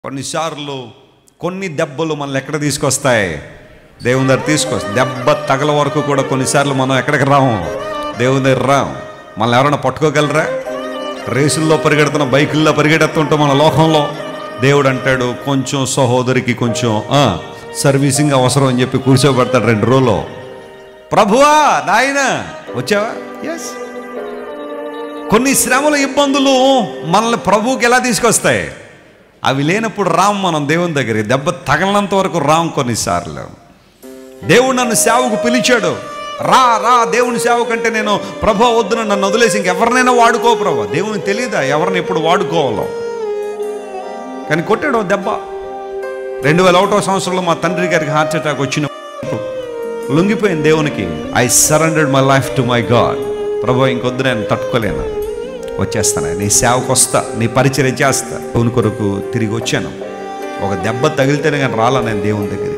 కొన్నిసార్లు కొన్ని దెబ్బలు మనల్ని ఎక్కడ తీసుకొస్తాయి దేవుని దగ్గర తీసుకొస్తాయి దెబ్బ తగల వరకు కూడా కొన్నిసార్లు మనం ఎక్కడికి రాము దేవుని దగ్గర రాం మనల్ని ఎవరైనా పట్టుకోగలరా రేసుల్లో పరిగెడుతున్న బైకుల్లో పరిగెడుతుంటాం మన లోకంలో దేవుడు అంటాడు కొంచెం సహోదరికి కొంచెం ఆ, సర్వీసింగ్ అవసరం అని చెప్పి కూర్చోబెడతాడు రెండు రోజులు ప్రభువా నాయన వచ్చావా ఎస్ కొన్ని శ్రమల ఇబ్బందులు మనల్ని ప్రభువుకి ఎలా తీసుకొస్తాయి అవి లేనప్పుడు రాం మనం దేవుని దగ్గరికి దెబ్బ తగలనంత వరకు రాం కొన్నిసార్లు దేవుడు నన్ను సేవకు పిలిచాడు రా రా దేవుని సేవ కంటే నేను ప్రభు వద్దున నన్ను వదిలేసి ఇంకెవరినైనా వాడుకో ప్రభు దేవునికి తెలియదా ఎవరిని ఎప్పుడు వాడుకోవాలో కానీ కొట్టాడు ఓ దెబ్బ రెండు వేల ఒకటో సంవత్సరంలో మా తండ్రి గారికి హార్ట్ అటాక్ వచ్చినప్పుడు లొంగిపోయింది దేవునికి I surrendered my life to my God ప్రభు ఇంకొద్దు నేను తట్టుకోలేను వచ్చేస్తాను నీ సేవకు వస్తా నీ పరిచయం చేస్తా దేవుని కొరకు తిరిగి వచ్చాను ఒక దెబ్బ తగిలితేనే కానీ రాలా నేను దేవుని దగ్గర